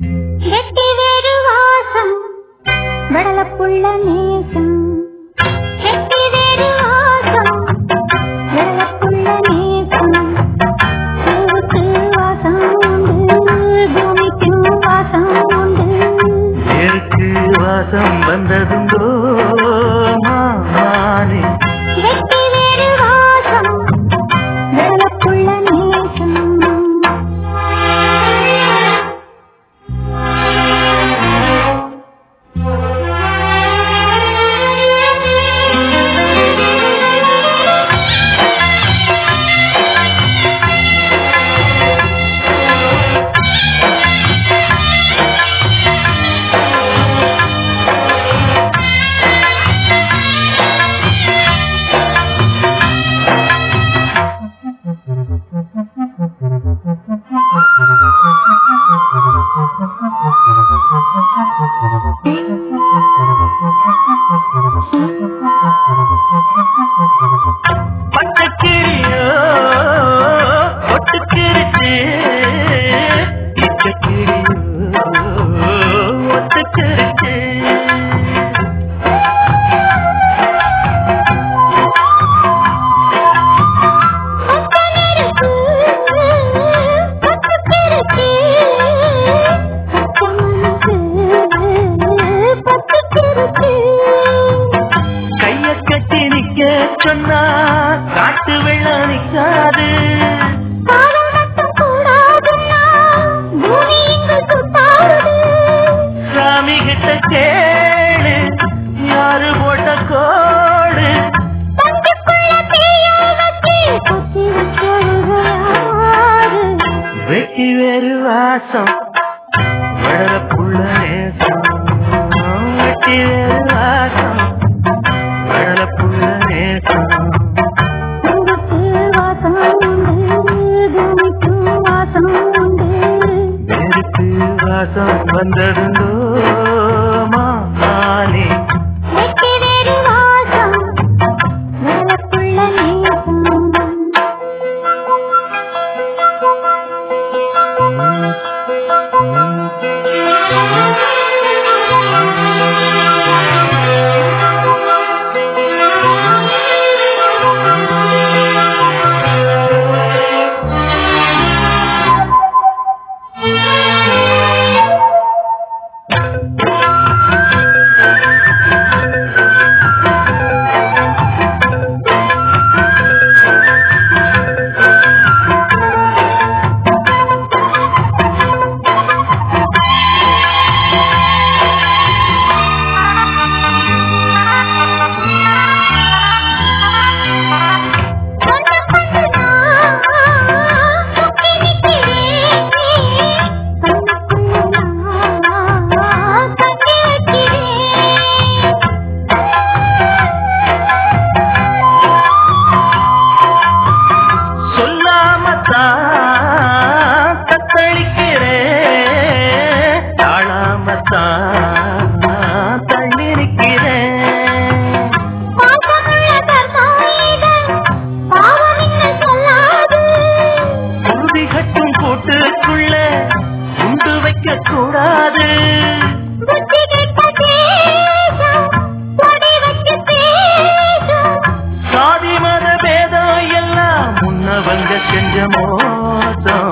வெட்டி வேறு வாசம் வெடலப்புள்ள நேசம் வெட்டி வேறு வாசம் வெடலப்புள்ள நேசம் பூவுக்கு வாசம் உண்டு பூமிக்கு வாசம் உண்டு நேருக்கு வாசம் வந்ததுண்டோ மானே வெட்டி வேறு வாசம் வெடலப்புள்ள நேசம் பட்டக்கிளியோ ஒட்டுக்கிருச்சு இச்சக்கிளியோ ஒட்டுக்கிருச்சு கைய கட்டி நிக்க சொன்னா காட்டு வெள்ளம் நிக்காது சாமி கிட்ட கேளு யாரு போட்ட கோடு வெட்டி வேறு வாசம் வளர புள்ள நேசம் வெட்டி வேறு வாசம் வளர புள்ள நேசம் நேருக்கு வாசம் வந்ததுண்டோ மானே சொல்லாமத்தான் தத்தளிக்கிறேன் தாழாமத்தான் தள்ளிருக்கிறேன் உறுதி கட்டும் கூட்டுக்குள்ள உண்டு வைக்க கூடாது சாதி மத பேதம் எல்லாம் முன்ன வங்க செஞ்ச மோசம்